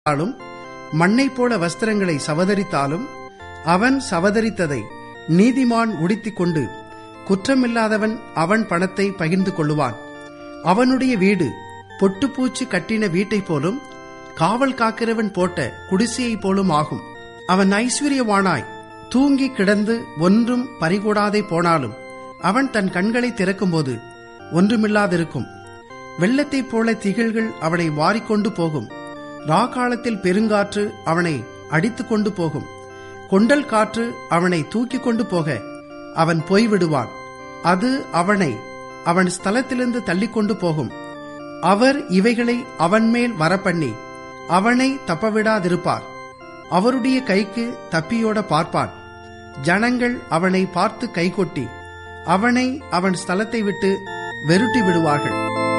ஆனாலும் மண்ணைப் போல வஸ்திரங்களை சவதரித்தாலும் அவன் சவதரித்ததை நீதிமான் உடுத்திக் கொண்டு குற்றமில்லாதவன் அவன் பணத்தை பகிர்ந்து கொள்ளுவான் அவனுடைய வீடு பொட்டுப்பூச்சி கட்டின வீட்டைப் போலும் காவல் காக்கிறவன் போட்ட குடிசையைப் போலும் ஆகும் அவன் ஐஸ்வர்யவானாய் தூங்கி கிடந்து ஒன்றும் பறிகூடாதே போனாலும் அவன் தன் கண்களை திறக்கும்போது ஒன்றுமில்லாதிருக்கும் வெள்ளத்தைப் போல திகில்கள் அவனை வாரிக்கொண்டு போகும் ராக்காலத்தில் பெருங்காற்று அவனை அடித்துக் கொண்டு போகும் கொண்டல் காற்று அவனை தூக்கிக் கொண்டு போக அவன் போய்விடுவான் அது அவனை அவன் ஸ்தலத்திலிருந்து தள்ளிக்கொண்டு போகும் அவர் இவைகளை அவன் மேல் வரப்பண்ணி அவனை தப்பவிடாதிருப்பார் அவருடைய கைக்கு தப்பியோட பார்ப்பான் ஜனங்கள் அவனை பார்த்து கைகொட்டி அவனை அவன் ஸ்தலத்தை விட்டு வெருட்டி விடுவார்கள்